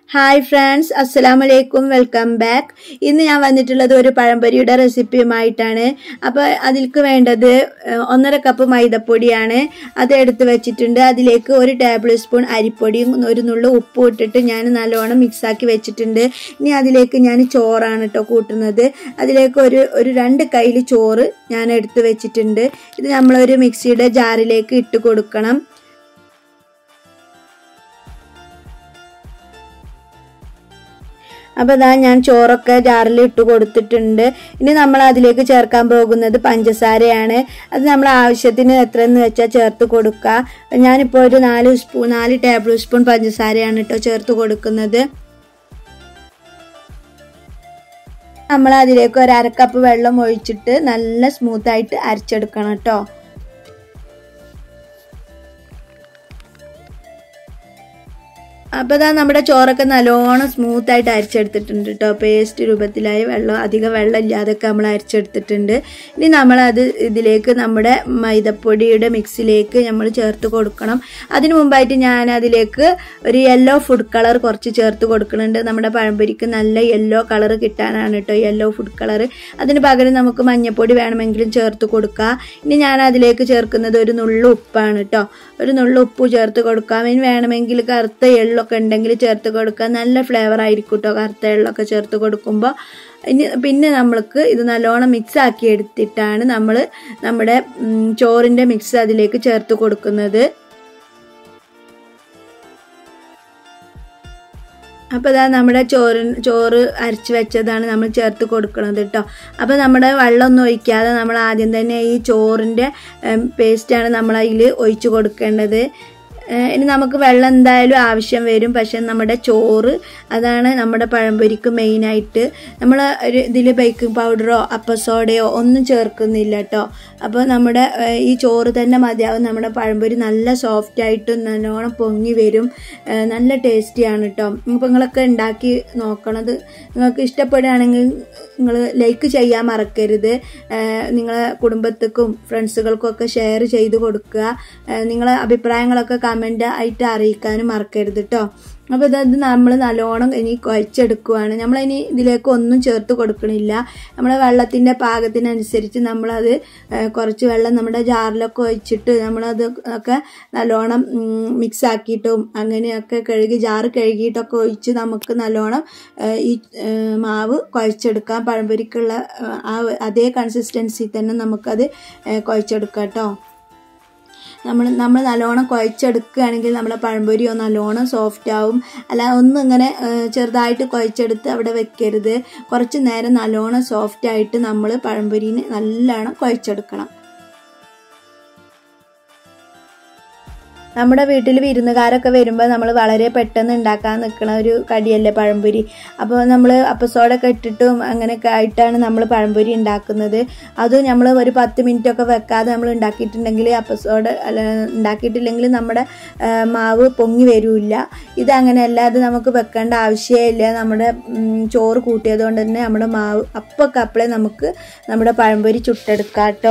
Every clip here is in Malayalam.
ഹായ് ഫ്രണ്ട്സ് അസ്സലാമു അലൈക്കും വെൽക്കം ബാക്ക് ഇന്ന് ഞാൻ വന്നിട്ടുള്ളത് ഒരു പഴംപൊരിയുടെ റെസിപ്പിയുമായിട്ടാണ് അപ്പോൾ അതിലേക്ക് വേണ്ടത് ഏഹ്, ഒന്നര കപ്പ് മൈദപ്പൊടിയാണ് അത് എടുത്ത് വെച്ചിട്ടുണ്ട് അതിലേക്ക് ഒരു ടേബിൾ സ്പൂൺ അരിപ്പൊടിയും ഒരു നുള്ളു ഉപ്പും ഇട്ടിട്ട് ഞാൻ നല്ലോണം മിക്സാക്കി വെച്ചിട്ടുണ്ട് ഇനി അതിലേക്ക് ഞാൻ ചോറാണ് കേട്ടോ കൂട്ടുന്നത് അതിലേക്ക് ഒരു ഒരു രണ്ട് കയ്യിൽ ചോറ് ഞാൻ എടുത്ത് വെച്ചിട്ടുണ്ട് ഇത് നമ്മളൊരു മിക്സിയുടെ ജാറിലേക്ക് ഇട്ട് കൊടുക്കണം അപ്പോൾ ഇതാ ഞാൻ ചോറൊക്കെ ജാറിൽ ഇട്ട് കൊടുത്തിട്ടുണ്ട് ഇനി നമ്മൾ അതിലേക്ക് ചേർക്കാൻ പോകുന്നത് പഞ്ചസാരയാണ് അത് നമ്മൾ ആവശ്യത്തിന് എത്രയെന്ന് വെച്ചാൽ ചേർത്ത് കൊടുക്കുക ഞാനിപ്പോൾ ഒരു നാല് സ്പൂൺ നാല് ടേബിൾ സ്പൂൺ പഞ്ചസാരയാണ് കേട്ടോ ചേർത്ത് കൊടുക്കുന്നത് നമ്മൾ അതിലേക്ക് ഒരു അരക്കപ്പ് വെള്ളം ഒഴിച്ചിട്ട് നല്ല സ്മൂത്തായിട്ട് അരച്ചെടുക്കണം കേട്ടോ അപ്പോൾ ഇതാ നമ്മുടെ ചോറൊക്കെ നല്ലോണം സ്മൂത്ത് ആയിട്ട് അരിച്ചെടുത്തിട്ടുണ്ട് കേട്ടോ പേസ്റ്റ് രൂപത്തിലായി വെള്ളം അധികം വെള്ളം ഇല്ലാതൊക്കെ നമ്മൾ അരിച്ചെടുത്തിട്ടുണ്ട് ഇനി നമ്മളത് ഇതിലേക്ക് നമ്മുടെ മൈദപ്പൊടിയുടെ മിക്സിലേക്ക് നമ്മൾ ചേർത്ത് കൊടുക്കണം അതിനു മുമ്പായിട്ട് ഞാൻ അതിലേക്ക് ഒരു യെല്ലോ ഫുഡ് കളർ കുറച്ച് ചേർത്ത് കൊടുക്കുന്നുണ്ട് നമ്മുടെ പഴംപൊരിക്ക് നല്ല യെല്ലോ കളർ കിട്ടാനാണ് കേട്ടോ യെല്ലോ ഫുഡ് കളർ അതിന് പകരം നമുക്ക് മഞ്ഞപ്പൊടി വേണമെങ്കിലും ചേർത്ത് കൊടുക്കുക ഇനി ഞാൻ അതിലേക്ക് ചേർക്കുന്നത് ഒരു നുള്ളു ഉപ്പാണ് കേട്ടോ ഒരു നുള്ളു ഉപ്പ് ചേർത്ത് കൊടുക്കാം ഇനി വേണമെങ്കിൽ കറുത്ത എള്ളൊക്കെ ഉണ്ടെങ്കിൽ ചേർത്ത് കൊടുക്കാം നല്ല ഫ്ലേവർ ആയിരിക്കും കേട്ടോ കറുത്ത എള്ളൊക്കെ ചേർത്ത് കൊടുക്കുമ്പോൾ ഇനി പിന്നെ നമ്മൾക്ക് ഇത് നല്ലോണം മിക്സ് ആക്കി എടുത്തിട്ടാണ് നമ്മൾ നമ്മുടെ ഉം, ചോറിൻ്റെ മിക്സ് അതിലേക്ക് ചേർത്ത് കൊടുക്കുന്നത് അപ്പോൾ ഇതാ നമ്മുടെ ചോറ് ചോറ് അരച്ച് വെച്ചതാണ് നമ്മൾ ചേർത്ത് കൊടുക്കുന്നത് കേട്ടോ അപ്പോൾ നമ്മുടെ വെള്ളമൊന്നും ഒഴിക്കാതെ നമ്മൾ ആദ്യം തന്നെ ഈ ചോറിൻ്റെ പേസ്റ്റാണ് നമ്മൾ അതിൽ ഒഴിച്ച് കൊടുക്കേണ്ടത് ഏഹ് ഇനി നമുക്ക് വെള്ളം എന്തായാലും ആവശ്യം വരും പക്ഷെ നമ്മുടെ ചോറ് അതാണ് നമ്മുടെ പഴംപൊരിക്ക് മെയിനായിട്ട് നമ്മൾ ഒരു ഇതിൽ ബേക്കിംഗ് പൗഡറോ അപ്പസോഡയോ ഒന്നും ചേർക്കുന്നില്ല കേട്ടോ അപ്പോൾ നമ്മുടെ ഏഹ് ഈ ചോറ് തന്നെ മതിയാവും നമ്മുടെ പഴംപൊരി നല്ല സോഫ്റ്റ് ആയിട്ട് നല്ലോണം പൊങ്ങി വരും ഏഹ് നല്ല ടേസ്റ്റിയാണ് കേട്ടോ അപ്പോൾ നിങ്ങളൊക്കെ ഉണ്ടാക്കി നോക്കണത് നിങ്ങൾക്ക് ഇഷ്ടപ്പെടുകയാണെങ്കിൽ നിങ്ങൾ ലൈക്ക് ചെയ്യാൻ മറക്കരുത് ഏഹ് നിങ്ങളെ കുടുംബത്തിനും ഫ്രണ്ട്സുകൾക്കും ഒക്കെ ഷെയർ ചെയ്ത് കൊടുക്കുക ഏഹ് നിങ്ങളെ അഭിപ്രായങ്ങളൊക്കെ കമൻ്റ് ആയിട്ട് അറിയിക്കാനും മറക്കരുത് കേട്ടോ അപ്പോൾ ഇത് നമ്മൾ നല്ലോണം ഇനി കുഴച്ചെടുക്കുവാണ് നമ്മളിനി ഇതിലേക്ക് ഒന്നും ചേർത്ത് കൊടുക്കണില്ല നമ്മൾ വെള്ളത്തിൻ്റെ പാകത്തിനനുസരിച്ച് നമ്മളത് ഏഹ് കുറച്ച് വെള്ളം നമ്മുടെ ജാറിലൊക്കെ ഒഴിച്ചിട്ട് നമ്മളത് ഒക്കെ നല്ലോണം മിക്സ് ആക്കിയിട്ടും അങ്ങനെയൊക്കെ കഴുകി ജാറ് കഴുകിയിട്ടൊക്കെ ഒഴിച്ച് നമുക്ക് നല്ലോണം ഏഹ് ഈ ഏഹ് മാവ് കുഴച്ചെടുക്കാം പഴംപൊരിക്കുള്ള ഏഹ് ആ അതേ കൺസിസ്റ്റൻസി തന്നെ നമുക്കത് ഏഹ് കുഴച്ചെടുക്കാം കേട്ടോ നമ്മൾ നമ്മൾ നല്ലോണം കുഴച്ചെടുക്കുകയാണെങ്കിൽ നമ്മുടെ പഴംപൊരിയോ നല്ലോണം സോഫ്റ്റ് ആവും അല്ല ഒന്നും ഇങ്ങനെ ഏഹ്, ചെറുതായിട്ട് കുഴച്ചെടുത്ത് അവിടെ വെക്കരുത് കുറച്ച് നേരം നല്ലോണം സോഫ്റ്റ് ആയിട്ട് നമ്മൾ പഴംപൊരിനെ നല്ലോണം കുഴച്ചെടുക്കണം നമ്മുടെ വീട്ടിൽ വിരുന്നുകാരൊക്കെ വരുമ്പോൾ നമ്മൾ വളരെ പെട്ടെന്ന് ഉണ്ടാക്കാൻ നിൽക്കുന്ന ഒരു കടിയല്ലേ പഴംപൊരി അപ്പോൾ നമ്മൾ അപ്പസോടൊക്കെ ഇട്ടിട്ടും അങ്ങനെയൊക്കെ ആയിട്ടാണ് നമ്മൾ പഴംപൊരി ഉണ്ടാക്കുന്നത് അത് നമ്മൾ ഒരു പത്ത് മിനിറ്റ് ഒക്കെ വെക്കാതെ നമ്മൾ ഉണ്ടാക്കിയിട്ടുണ്ടെങ്കിൽ അപ്പസോട് അല്ല ഉണ്ടാക്കിയിട്ടില്ലെങ്കിൽ നമ്മുടെ ആ, മാവ് പൊങ്ങി വരില്ല ഇത് അങ്ങനെയല്ല അത് നമുക്ക് വെക്കേണ്ട ആവശ്യമില്ല നമ്മുടെ ഉം, ചോറ് കൂട്ടിയത് കൊണ്ട് തന്നെ നമ്മുടെ മാവ് അപ്പൊക്കെ അപ്പളേ നമുക്ക് നമ്മുടെ പഴംപൊരി ചുട്ടെടുക്കാം കേട്ടോ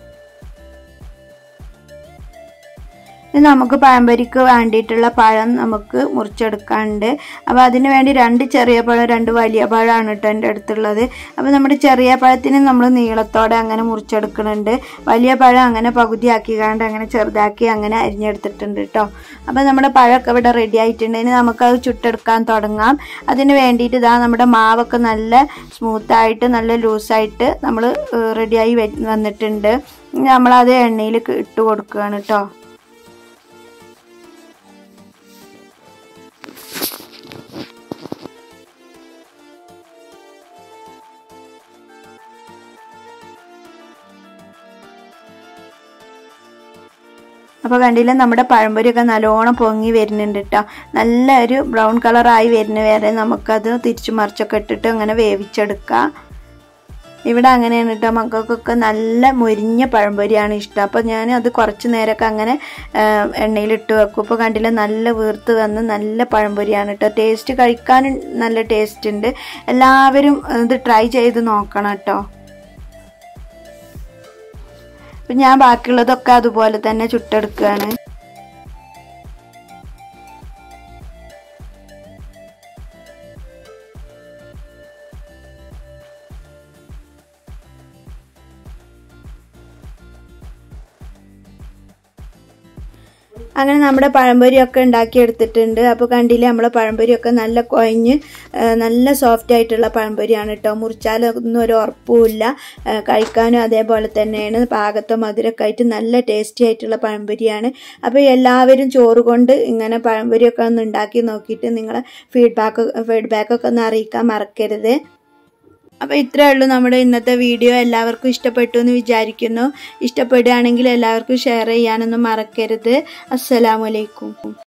ഇനി നമുക്ക് പഴംപൊരിക്ക് വേണ്ടിയിട്ടുള്ള പഴം നമുക്ക് മുറിച്ചെടുക്കാനുണ്ട് അപ്പോൾ അതിന് വേണ്ടി രണ്ട് ചെറിയ പഴം രണ്ട് വലിയ പഴമാണ് കേട്ടോ എൻ്റെ അടുത്തുള്ളത് അപ്പോൾ നമ്മുടെ ചെറിയ പഴത്തിന് നമ്മൾ നീളത്തോടെ അങ്ങനെ മുറിച്ചെടുക്കുന്നുണ്ട് വലിയ പഴം അങ്ങനെ പകുതിയാക്കിക്കാണ്ട് അങ്ങനെ ചെറുതാക്കി അങ്ങനെ അരിഞ്ഞെടുത്തിട്ടുണ്ട് കേട്ടോ അപ്പോൾ നമ്മുടെ പഴമൊക്കെ ഇവിടെ റെഡി ആയിട്ടുണ്ട് ഇനി നമുക്കത് ചുട്ടെടുക്കാൻ തുടങ്ങാം അതിന് വേണ്ടിയിട്ട് ഇതാ നമ്മുടെ മാവൊക്കെ നല്ല സ്മൂത്തായിട്ട് നല്ല ലൂസായിട്ട് നമ്മൾ റെഡിയായി വന്നിട്ടുണ്ട് ഇനി നമ്മളത് എണ്ണയിൽ ഇട്ട് കൊടുക്കുകയാണ് കേട്ടോ അപ്പോൾ കണ്ടില്ല നമ്മുടെ പഴംപൊരിയൊക്കെ നല്ലോണം പൊങ്ങി വരുന്നുണ്ട് കേട്ടോ നല്ല ഒരു ബ്രൗൺ കളറായി വരുന്ന വരെ നമുക്കത് തിരിച്ചു മറിച്ചൊക്കെ ഇട്ടിട്ട് അങ്ങനെ വേവിച്ചെടുക്കാം ഇവിടെ അങ്ങനെയാണ് കേട്ടോ മക്കൾക്കൊക്കെ നല്ല മുരിഞ്ഞ പഴംപൊരിയാണ് ഇഷ്ടം അപ്പോൾ ഞാൻ അത് കുറച്ച് നേരമൊക്കെ അങ്ങനെ എണ്ണയിലിട്ട് വെക്കും ഇപ്പോൾ കണ്ടില്ല നല്ല വീർത്ത് വന്ന് നല്ല പഴംപൊരിയാണ് കേട്ടോ ടേസ്റ്റ് കഴിക്കാനും നല്ല ടേസ്റ്റ് ഉണ്ട് എല്ലാവരും ഇത് ട്രൈ ചെയ്ത് നോക്കണം കേട്ടോ അപ്പം ഞാൻ ബാക്കിയുള്ളതൊക്കെ അതുപോലെ തന്നെ ചുട്ടെടുക്കുകയാണ് അങ്ങനെ നമ്മുടെ പഴംപൊരിയൊക്കെ ഉണ്ടാക്കിയെടുത്തിട്ടുണ്ട് അപ്പോൾ കണ്ടില്ലേ നമ്മളെ പഴംപൊരിയൊക്കെ നല്ല കുഴഞ്ഞ് ആ, നല്ല സോഫ്റ്റ് ആയിട്ടുള്ള പഴംപൊരിയാണ് കേട്ടോ മുറിച്ചാലൊന്നും ഒരു ഉറപ്പുമില്ല ആ, കഴിക്കാനും അതേപോലെ തന്നെയാണ് പാകത്തെ മധുരമൊക്കെ ആയിട്ട് നല്ല ടേസ്റ്റി ആയിട്ടുള്ള പഴംപൊരിയാണ് അപ്പോൾ എല്ലാവരും ചോറ് കൊണ്ട് ഇങ്ങനെ പഴംപൊരിയൊക്കെ ഒന്ന് ഉണ്ടാക്കി നോക്കിയിട്ട് നിങ്ങളെ ഫീഡ്ബാക്ക് ഫീഡ്ബാക്കൊക്കെ ഒന്ന് അറിയിക്കാൻ മറക്കരുത് അപ്പോൾ ഇത്രയേ ഉള്ളൂ നമ്മുടെ ഇന്നത്തെ വീഡിയോ എല്ലാവർക്കും ഇഷ്ടപ്പെട്ടു എന്ന് വിചാരിക്കുന്നു ഇഷ്ടപ്പെടുകയാണെങ്കിൽ എല്ലാവർക്കും ഷെയർ ചെയ്യാനൊന്നും മറക്കരുത് അസ്സലാമലൈക്കും